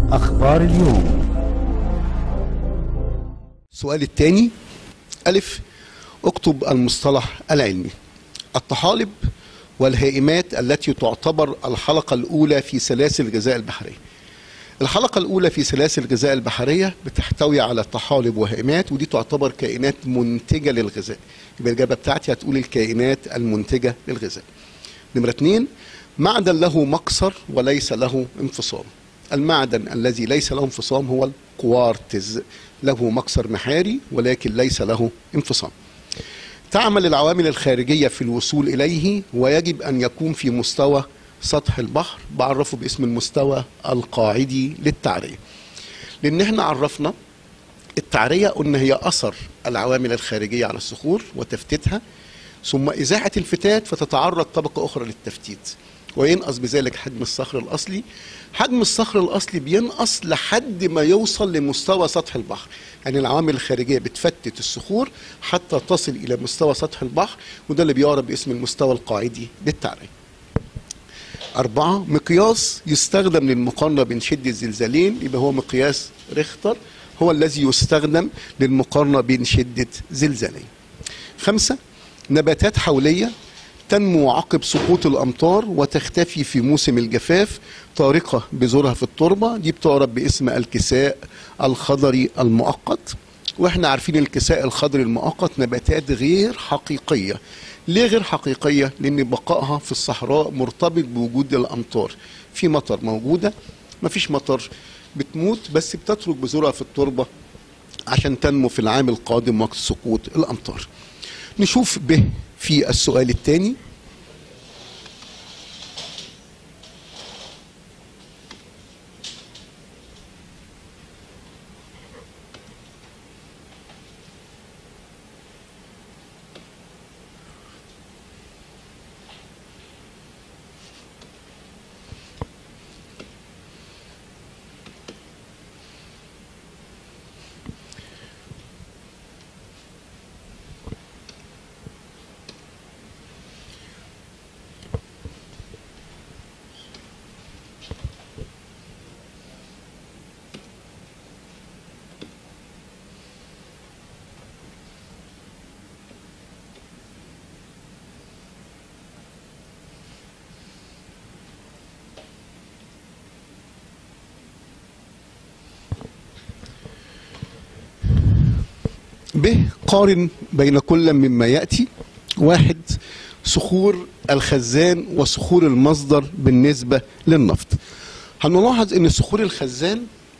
أخبار اليوم السؤال الثاني ألف اكتب المصطلح العلمي الطحالب والهائمات التي تعتبر الحلقة الأولى في سلاسل الغذاء البحرية الحلقة الأولى في سلاسل الغذاء البحرية بتحتوي على طحالب وهائمات ودي تعتبر كائنات منتجة للغذاء يبقى الإجابة بتاعتي هتقول الكائنات المنتجة للغذاء نمرة اتنين معدن له مقصر وليس له انفصام المعدن الذي ليس له انفصام هو الكوارتز له مقصر محاري ولكن ليس له انفصام تعمل العوامل الخارجية في الوصول إليه ويجب أن يكون في مستوى سطح البحر بعرفه باسم المستوى القاعدي للتعرية لأن احنا عرفنا التعرية قلنا هي أثر العوامل الخارجية على الصخور وتفتيتها ثم إزاحة الفتات فتتعرض طبقة أخرى للتفتيت وينقص بذلك حجم الصخر الأصلي حجم الصخر الأصلي بينقص لحد ما يوصل لمستوى سطح البحر يعني العوامل الخارجية بتفتت الصخور حتى تصل إلى مستوى سطح البحر وده اللي بيعرف باسم المستوى القاعدي للتعرية أربعة مقياس يستخدم للمقارنة بين شدة الزلزالين يبقى هو مقياس ريختر هو الذي يستخدم للمقارنة بين شدة زلزالين خمسة نباتات حولية تنمو عقب سقوط الأمطار وتختفي في موسم الجفاف طارقة بذورها في التربة دي بتعرف باسم الكساء الخضري المؤقت واحنا عارفين الكساء الخضري المؤقت نباتات غير حقيقية ليه غير حقيقية؟ لأن بقائها في الصحراء مرتبط بوجود الأمطار في مطر موجودة مفيش مطر بتموت بس بتترك بذورها في التربة عشان تنمو في العام القادم وقت سقوط الأمطار نشوف به في السؤال الثاني به قارن بين كل مما يأتي واحد صخور الخزان وصخور المصدر بالنسبة للنفط هنلاحظ ان صخور الخزان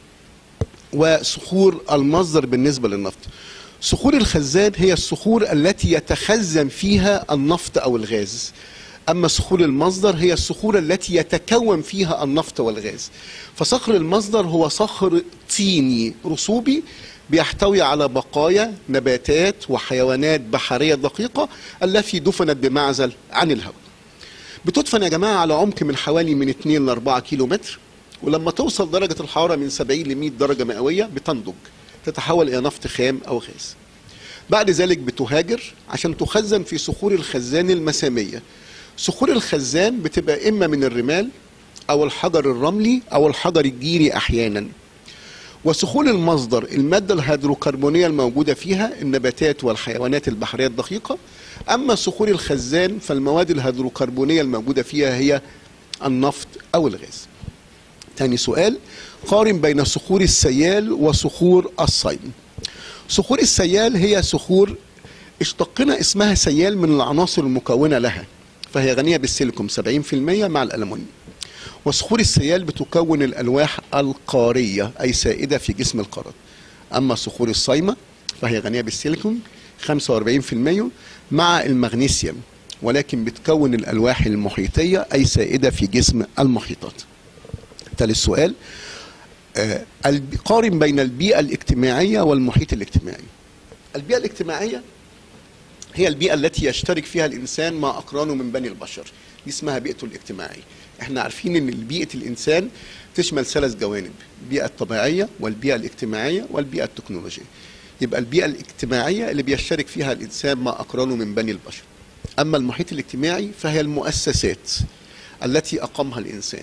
وصخور المصدر بالنسبة للنفط صخور الخزان هي الصخور التي يتخزن فيها النفط او الغاز اما صخور المصدر هي الصخور التي يتكون فيها النفط والغاز فصخر المصدر هو صخر طيني رسوبي بيحتوي على بقايا نباتات وحيوانات بحرية دقيقة التي دفنت بمعزل عن الهواء بتدفن يا جماعة على عمق من حوالي من 2 ل 4 كيلو متر ولما توصل درجة الحرارة من 70 ل 100 درجة مئوية بتنضج تتحول إلى نفط خام أو غاز بعد ذلك بتهاجر عشان تخزن في صخور الخزان المسامية صخور الخزان بتبقى إما من الرمال أو الحجر الرملي أو الحجر الجيري أحيانا وصخور المصدر المادة الهيدروكربونية الموجودة فيها النباتات والحيوانات البحرية الدقيقة أما صخور الخزان فالمواد الهيدروكربونية الموجودة فيها هي النفط أو الغاز تاني سؤال قارن بين صخور السيال وصخور الصيم صخور السيال هي صخور اشتقنا اسمها سيال من العناصر المكونة لها فهي غنية بالسيليكوم 70% مع الألمنيوم وصخور السيال بتكون الألواح القارية أي سائدة في جسم القارات أما صخور الصيمة فهي غنية بالسيليكون 45% مع المغنيسيوم ولكن بتكون الألواح المحيطية أي سائدة في جسم المحيطات ثالث سؤال آه قارن بين البيئة الاجتماعية والمحيط الاجتماعي البيئة الاجتماعية هي البيئة التي يشترك فيها الإنسان مع أقرانه من بني البشر دي اسمها بيئته الاجتماعية احنا عارفين ان بيئة الإنسان تشمل ثلاث جوانب البيئة الطبيعية والبيئة الاجتماعية والبيئة التكنولوجية يبقى البيئة الاجتماعية اللي بيشترك فيها الإنسان مع أقرانه من بني البشر أما المحيط الاجتماعي فهي المؤسسات التي أقامها الإنسان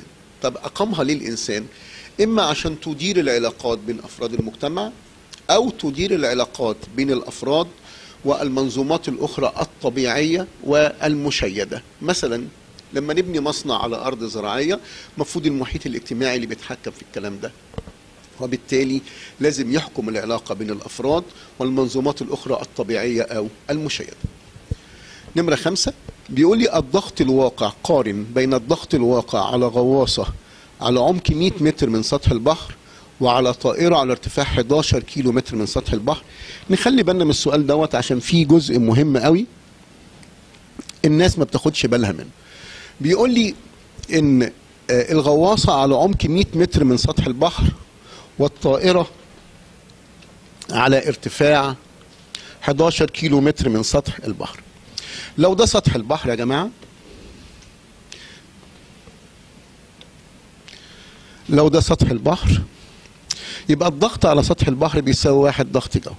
طب اقامها ليه الانسان اما عشان تدير العلاقات بين افراد المجتمع او تدير العلاقات بين الافراد والمنظومات الاخرى الطبيعيه والمشيده مثلا لما نبني مصنع على ارض زراعيه المفروض المحيط الاجتماعي اللي بيتحكم في الكلام ده وبالتالي لازم يحكم العلاقه بين الافراد والمنظومات الاخرى الطبيعيه او المشيده نمره خمسة بيقول لي الضغط الواقع قارن بين الضغط الواقع على غواصه على عمق 100 متر من سطح البحر وعلى طائرة على ارتفاع 11 كيلو متر من سطح البحر نخلي بالنا من السؤال دوت عشان فيه جزء مهم قوي الناس ما بتاخدش بالها منه بيقول لي ان آه، الغواصة على عمق 100 متر من سطح البحر والطائرة على ارتفاع 11 كيلو متر من سطح البحر لو ده سطح البحر يا جماعة لو ده سطح البحر يبقى الضغط على سطح البحر بيساوي واحد ضغط جو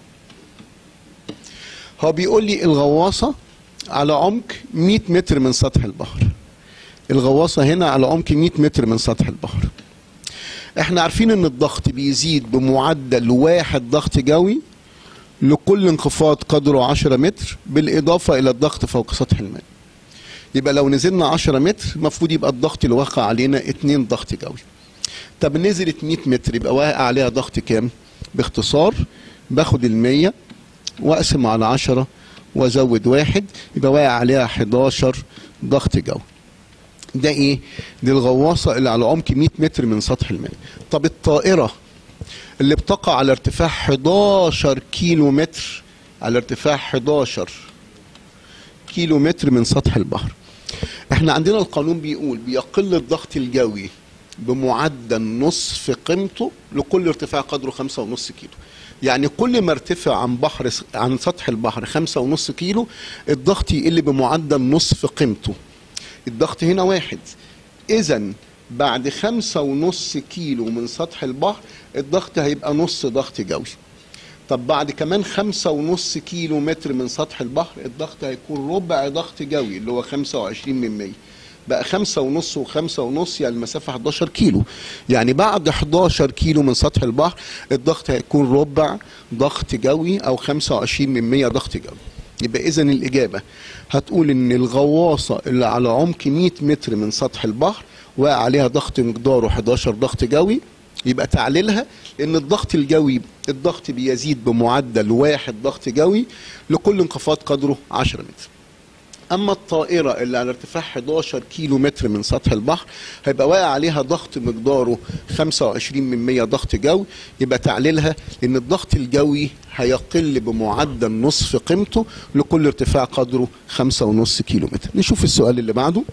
هو بيقول لي الغواصة على عمق 100 متر من سطح البحر الغواصة هنا على عمق 100 متر من سطح البحر احنا عارفين ان الضغط بيزيد بمعدل واحد ضغط جوي لكل انخفاض قدره 10 متر بالاضافة الى الضغط فوق سطح الماء يبقى لو نزلنا 10 متر المفروض يبقى الضغط اللي واقع علينا 2 ضغط جوي طب نزلت 100 متر يبقى واقع عليها ضغط كام باختصار باخد ال 100 واقسم على 10 وازود واحد يبقى واقع عليها 11 ضغط جو ده ايه دي الغواصه اللي على عمق 100 متر من سطح الماء طب الطائره اللي بتقع على ارتفاع 11 كيلو متر على ارتفاع 11 كيلو متر من سطح البحر احنا عندنا القانون بيقول بيقل الضغط الجوي بمعدل نصف قيمته لكل ارتفاع قدره خمسة ونص كيلو يعني كل ما ارتفع عن بحر عن سطح البحر خمسة ونص كيلو الضغط يقل بمعدل نصف قيمته الضغط هنا واحد اذا بعد خمسة ونص كيلو من سطح البحر الضغط هيبقى نص ضغط جوي طب بعد كمان خمسة ونص كيلو متر من سطح البحر الضغط هيكون ربع ضغط جوي اللي هو خمسة وعشرين من مية بقى خمسة ونص وخمسة ونص يعني المسافة 11 كيلو يعني بعد 11 كيلو من سطح البحر الضغط هيكون ربع ضغط جوي أو 25 من 100 ضغط جوي يبقى إذا الإجابة هتقول إن الغواصة اللي على عمق 100 متر من سطح البحر وقع عليها ضغط مقداره 11 ضغط جوي يبقى تعليلها ان الضغط الجوي الضغط بيزيد بمعدل واحد ضغط جوي لكل انخفاض قدره 10 متر اما الطائره اللي على ارتفاع 11 كيلو متر من سطح البحر هيبقى واقع عليها ضغط مقداره 25 من 100 ضغط جو يبقى تعليلها ان الضغط الجوي هيقل بمعدل نصف قيمته لكل ارتفاع قدره 5.5 كيلو متر نشوف السؤال اللي بعده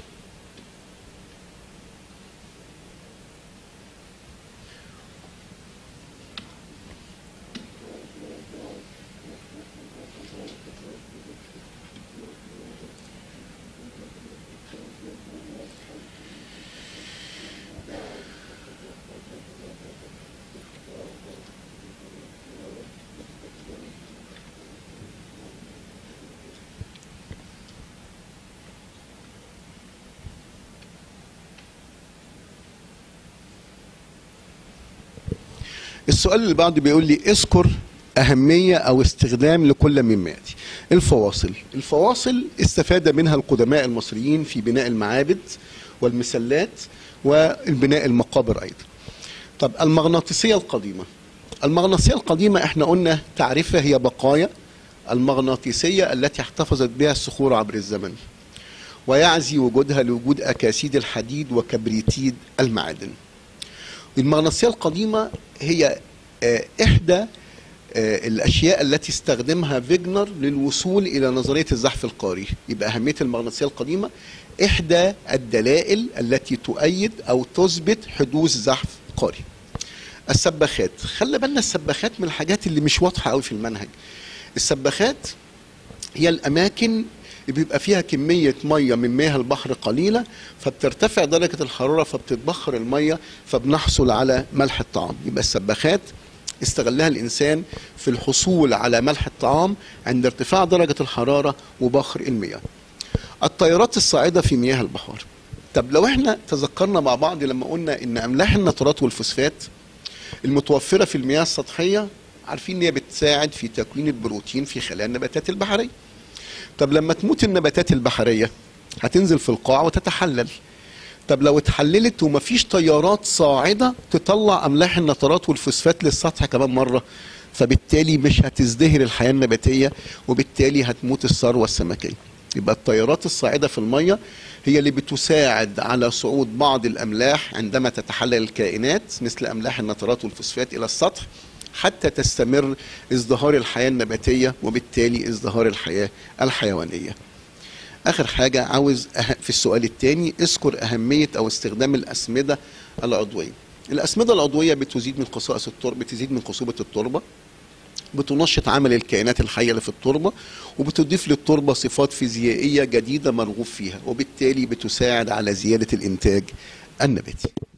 السؤال اللي بعده بيقول لي اذكر أهمية أو استخدام لكل مما يأتي الفواصل الفواصل استفاد منها القدماء المصريين في بناء المعابد والمسلات والبناء المقابر أيضا طب المغناطيسية القديمة المغناطيسية القديمة احنا قلنا تعريفها هي بقايا المغناطيسية التي احتفظت بها الصخور عبر الزمن ويعزي وجودها لوجود أكاسيد الحديد وكبريتيد المعادن المغناطيسية القديمة هي آه، إحدى آه، الأشياء التي استخدمها فيجنر للوصول إلى نظرية الزحف القاري يبقى أهمية المغناطيسية القديمة إحدى الدلائل التي تؤيد أو تثبت حدوث زحف قاري السباخات خلي بالنا السباخات من الحاجات اللي مش واضحة قوي في المنهج السباخات هي الأماكن بيبقى فيها كمية مية من مياه البحر قليلة فبترتفع درجة الحرارة فبتتبخر المية فبنحصل على ملح الطعام يبقى السباخات استغلها الإنسان في الحصول على ملح الطعام عند ارتفاع درجة الحرارة وبخر المياه الطيارات الصاعدة في مياه البحار طب لو احنا تذكرنا مع بعض لما قلنا ان املاح النترات والفوسفات المتوفره في المياه السطحيه عارفين ان هي بتساعد في تكوين البروتين في خلايا النباتات البحريه طب لما تموت النباتات البحريه هتنزل في القاع وتتحلل طب لو اتحللت ومفيش تيارات صاعده تطلع املاح النترات والفوسفات للسطح كمان مره فبالتالي مش هتزدهر الحياه النباتيه وبالتالي هتموت الثروه السمكيه يبقى التيارات الصاعده في الميه هي اللي بتساعد على صعود بعض الاملاح عندما تتحلل الكائنات مثل املاح النترات والفوسفات الى السطح حتى تستمر ازدهار الحياه النباتيه وبالتالي ازدهار الحياه الحيوانيه. اخر حاجه عاوز في السؤال الثاني اذكر اهميه او استخدام الاسمده العضويه. الاسمده العضويه بتزيد من خصائص التربه بتزيد من خصوبه التربه بتنشط عمل الكائنات الحيه اللي في التربه وبتضيف للتربه صفات فيزيائيه جديده مرغوب فيها وبالتالي بتساعد على زياده الانتاج النباتي